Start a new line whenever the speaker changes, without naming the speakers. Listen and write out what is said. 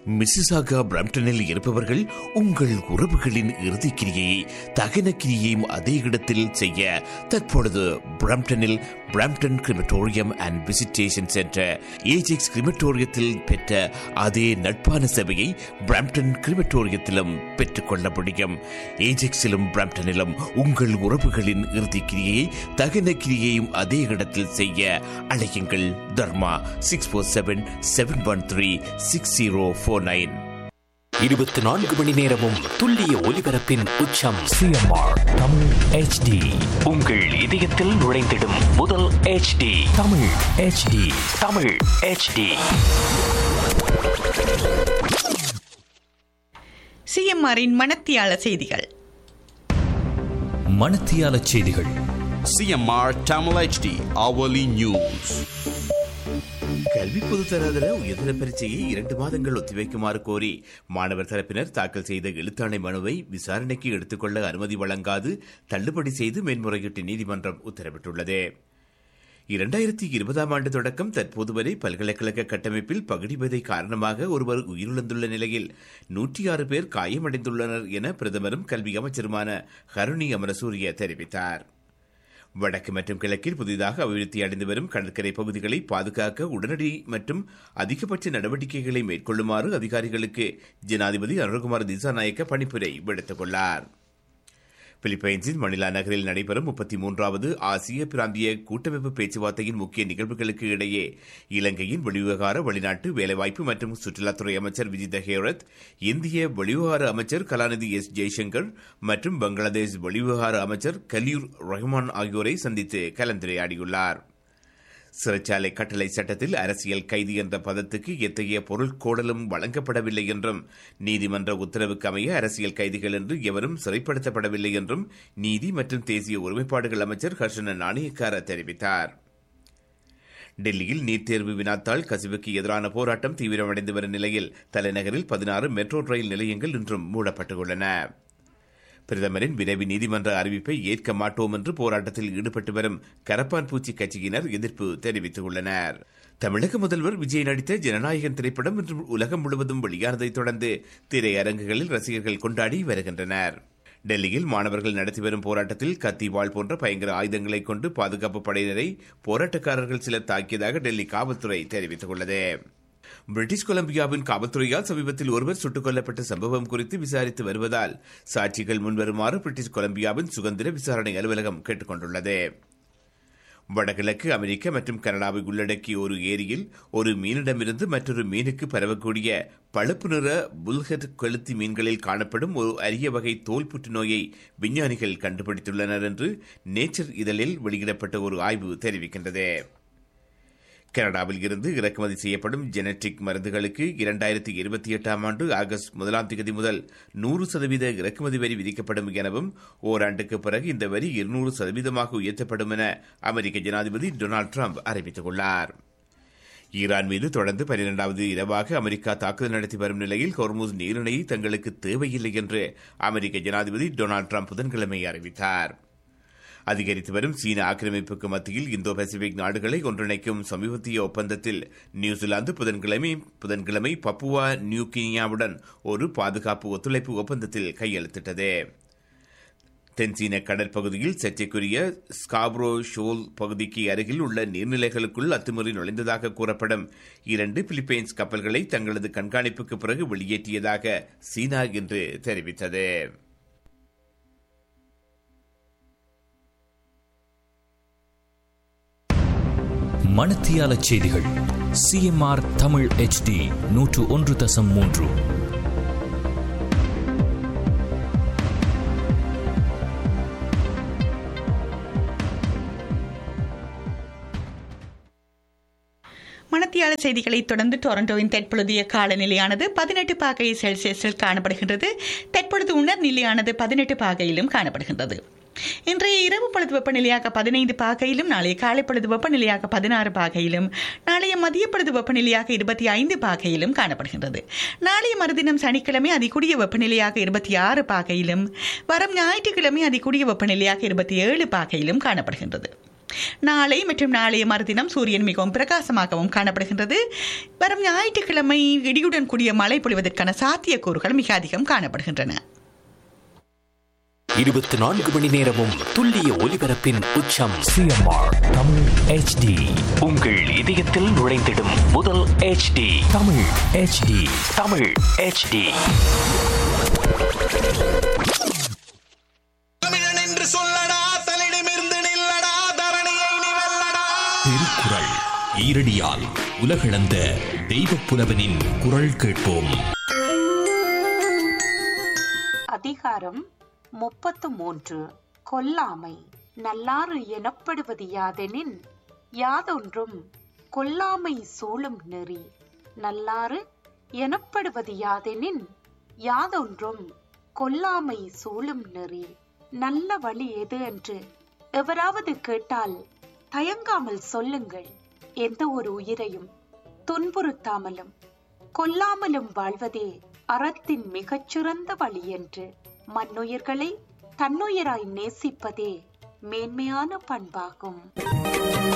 Mississauga பிரம்டனில் இருப்பவர்கள் உங்கள் உறவுகளின் இறுதிக்கிரியை தகன கிரியையும் அதே இடத்தில் செய்ய தற்பொழுது பிரம்டனில் Brampton crematorium and visitation centre Ajax கிரிமட்டோரியத்தில் பெற்ற அதே நட்பான சேவையை பிரம்டன் கிரிமட்டோரியத்திலும் பெற்றுக்கொள்ள முடியும் ஏஜெக்ஸிலும் பிரம்டனிலும் உங்கள் உறவுகளின் இறுதிக்கிரியை தகன கிரியையும் அதே இடத்தில் செய்ய அழையுங்கள் Dharma six four seven seven one three six zero four nine
இருபத்தி நான்கு மணி நேரமும் துல்லிய ஒலிபரப்பின் உச்சம்
சிஎம்ஆர் தமிழ் ஹெச்டி
உங்கள் இதயத்தில் நுழைந்திடும் முதல் HD
Tamil HD
Tamil HD
சிஎம்ஆரின் மனத்தியாள செய்திகள்
மணத்தியால செய்திகள்
CMR Tamil HD hourly news.
கல்வி பொதுத்தராதர உயர்தர பரீட்சையை இரண்டு மாதங்கள் ஒத்திவைக்குமாறு கோரி மாணவர் தரப்பினர் தாக்கல் செய்த எழுத்தாணை மனுவை விசாரணைக்கு எடுத்துக்கொள்ள அனுமதி வழங்காது தள்ளுபடி செய்து மேன்முறையீட்டு நீதிமன்றம் உத்தரவிட்டுள்ளது இரண்டாயிரத்தி இருபதாம் ஆண்டு தொடக்கம் தற்போது வரை பல்கலைக்கழக கட்டமைப்பில் பகுடிவதை காரணமாக ஒருவர் உயிரிழந்துள்ள நிலையில் நூற்றி ஆறு பேர் காயமடைந்துள்ளனர் என பிரதமரும் கல்வி அமைச்சருமான ஹருணி அமரசூரிய தெரிவித்தார் வடக்கு மற்றும் கிழக்கில் புதிதாக அபிவிருத்தி அடைந்து வரும் கடற்கரை பகுதிகளை பாதுகாக்க உடனடி மற்றும் அதிகபட்ச நடவடிக்கைகளை மேற்கொள்ளுமாறு அதிகாரிகளுக்கு ஜனாதிபதி அருண்குமார் திசாநாயக்க பணிப்புரை விடுத்துள்ளார் பிலிப்பைன்ஸின் மணிலா நகரில் நடைபெறும் முப்பத்தி மூன்றாவது ஆசிய பிராந்திய கூட்டமைப்பு பேச்சுவார்த்தையின் முக்கிய நிகழ்வுகளுக்கு இடையே இலங்கையின் வெளிவிவகார வெளிநாட்டு வேலைவாய்ப்பு மற்றும் சுற்றுலாத்துறை அமைச்சர் விஜித ஹேரத் இந்திய வெளிவிவகார அமைச்சர் கலாநிதி எஸ் ஜெய்சங்கர் மற்றும் பங்களாதேஷ் வெளிவிவகார அமைச்சர் கலியூர் ரஹ்மான் ஆகியோரை சந்தித்து கலந்துரையாடியுள்ளார் சிறைச்சாலை கட்டளை சட்டத்தில் அரசியல் கைதி என்ற பதத்துக்கு எத்தகைய பொருட்கோடலும் வழங்கப்படவில்லை என்றும் நீதிமன்ற உத்தரவுக்கு அமைய அரசியல் கைதிகள் என்று எவரும் சிறைப்படுத்தப்படவில்லை என்றும் நீதி மற்றும் தேசிய ஒருமைப்பாடுகள் அமைச்சர் ஹர்ஷன நாணயக்கார தெரிவித்தார் டெல்லியில் நீட் தேர்வு வினாத்தாள் கசிவுக்கு எதிரான போராட்டம் தீவிரமடைந்து வரும் நிலையில் தலைநகரில் பதினாறு மெட்ரோ ரயில் நிலையங்கள் இன்றும் மூடப்பட்டுள்ளன பிரதமரின் விரைவு நீதிமன்ற அறிவிப்பை ஏற்க மாட்டோம் என்று போராட்டத்தில் ஈடுபட்டு வரும் கரப்பான் பூச்சி கட்சியினர் எதிர்ப்பு தெரிவித்துள்ளனர் தமிழக முதல்வர் விஜய் நடித்த ஜனநாயகன் திரைப்படம் இன்று உலகம் முழுவதும் வெளியானதைத் தொடர்ந்து திரையரங்குகளில் ரசிகர்கள் கொண்டாடி வருகின்றனர் டெல்லியில் மாணவர்கள் நடத்தி வரும் போராட்டத்தில் கத்தி வாள் போன்ற பயங்கர ஆயுதங்களை கொண்டு பாதுகாப்பு படையினரை போராட்டக்காரர்கள் சிலர் தாக்கியதாக டெல்லி காவல்துறை தெரிவித்துள்ளது பிரிட்டிஷ் கொலம்பியாவின் காவல்துறையால் சமீபத்தில் ஒருவர் சுட்டுக் கொல்லப்பட்ட சம்பவம் குறித்து விசாரித்து வருவதால் சாட்சிகள் முன்வருமாறு பிரிட்டிஷ் கொலம்பியாவின் சுதந்திர விசாரணை அலுவலகம் கேட்டுக் கொண்டுள்ளது வடகிழக்கு அமெரிக்கா மற்றும் கனடாவை உள்ளடக்கிய ஒரு ஏரியில் ஒரு மீனிடமிருந்து மற்றொரு மீனுக்கு பரவக்கூடிய பழுப்பு நிற புல்ஹெட் கொளுத்தி மீன்களில் காணப்படும் ஒரு அரிய வகை தோல் புற்றுநோயை விஞ்ஞானிகள் கண்டுபிடித்துள்ளனர் என்று நேச்சர் இதழில் வெளியிடப்பட்ட ஒரு ஆய்வு தெரிவிக்கின்றது கனடாவில் இருந்து இறக்குமதி செய்யப்படும் ஜெனட்டிக் மருந்துகளுக்கு இரண்டாயிரத்தி இருபத்தி எட்டாம் ஆண்டு ஆகஸ்ட் முதலாம் தேதி முதல் நூறு சதவீத இறக்குமதி வரி விதிக்கப்படும் எனவும் ஓராண்டுக்கு பிறகு இந்த வரி இருநூறு சதவீதமாக உயர்த்தப்படும் என அமெரிக்க ஜனாதிபதி டொனால்டு டிரம்ப் அறிவித்துள்ளார் ஈரான் மீது தொடர்ந்து பனிரெண்டாவது இரவாக அமெரிக்கா தாக்குதல் நடத்தி வரும் நிலையில் ஹொர்முஸ் நீரிணையை தங்களுக்கு தேவையில்லை என்று அமெரிக்க ஜனாதிபதி டொனால்டு டிரம்ப் புதன்கிழமை அறிவித்தார் அதிகரித்து வரும் சீன ஆக்கிரமிப்புக்கு மத்தியில் இந்தோ பசிபிக் நாடுகளை ஒன்றிணைக்கும் சமீபத்திய ஒப்பந்தத்தில் நியூசிலாந்து புதன்கிழமை புதன்கிழமை பப்புவா நியூ கினியாவுடன் ஒரு பாதுகாப்பு ஒத்துழைப்பு ஒப்பந்தத்தில் கையெழுத்திட்டது தென்சீன கடற்பகுதியில் சர்ச்சைக்குரிய ஸ்காப்ரோ ஷோல் பகுதிக்கு அருகில் உள்ள நீர்நிலைகளுக்குள் அத்துமீறி நுழைந்ததாக கூறப்படும் இரண்டு பிலிப்பைன்ஸ் கப்பல்களை தங்களது கண்காணிப்புக்கு பிறகு வெளியேற்றியதாக சீனா இன்று தெரிவித்தது
மணத்தியால செய்திகள் சிஎம்ஆர் தமிழ் ஹெச்டி நூற்று ஒன்று தசம் மூன்று
மணத்தியாள செய்திகளை தொடர்ந்து டொரண்டோவின் தற்பொழுதைய காலநிலையானது பதினெட்டு பாகை செல்சியஸில் காணப்படுகின்றது தற்பொழுது உணர் நிலையானது பதினெட்டு பாகையிலும் காணப்படுகின்றது இன்றைய இரவு பொழுது வெப்பநிலையாக பதினைந்து பாகையிலும் நாளைய காலை பொழுது வெப்பநிலையாக பதினாறு பாகையிலும் நாளைய மதிய பொழுது வெப்பநிலையாக இருபத்தி ஐந்து பாகையிலும் காணப்படுகின்றது நாளைய மறுதினம் சனிக்கிழமை அதிகூடிய வெப்பநிலையாக இருபத்தி ஆறு பாகையிலும் வரும் ஞாயிற்றுக்கிழமை அதிகூடிய வெப்பநிலையாக இருபத்தி ஏழு பாகையிலும் காணப்படுகின்றது நாளை மற்றும் நாளைய மறுதினம் சூரியன் மிகவும் பிரகாசமாகவும் காணப்படுகின்றது வரும் ஞாயிற்றுக்கிழமை இடியுடன் கூடிய மழை பொழிவதற்கான சாத்தியக்கூறுகள் மிக அதிகம் காணப்படுகின்றன
இருபத்தி நான்கு மணி நேரமும் துல்லிய ஒலிபரப்பின் உச்சம்
சிஎம்ஆர் தமிழ் ஹெச்டி
உங்கள் இதயத்தில் நுழைந்திடும் முதல் HD
Tamil HD
Tamil HD
தமிழன் என்று சொல்லடா தலிடமிருந்து நில்லடா தரணியை நீ வெல்லடா
திருக்குறள் ஈரடியால் உலகளந்த தெய்வப் புலவனின் குரல் கேட்போம்
அதிகாரம் முப்பத்து மூன்று கொல்லாமை நல்லாறு எனப்படுவது யாதெனின் யாதொன்றும் கொல்லாமை சூழும் நெறி நல்லாறு எனப்படுவது யாதெனின் யாதொன்றும் கொல்லாமை சூழும் நெறி நல்ல வழி எது என்று எவராவது கேட்டால் தயங்காமல் சொல்லுங்கள் எந்த ஒரு உயிரையும் துன்புறுத்தாமலும் கொல்லாமலும் வாழ்வதே அறத்தின் மிகச்சிறந்த வழி என்று மண்ணுயிர்களை தன்னுயிராய் நேசிப்பதே மேன்மையான பண்பாகும்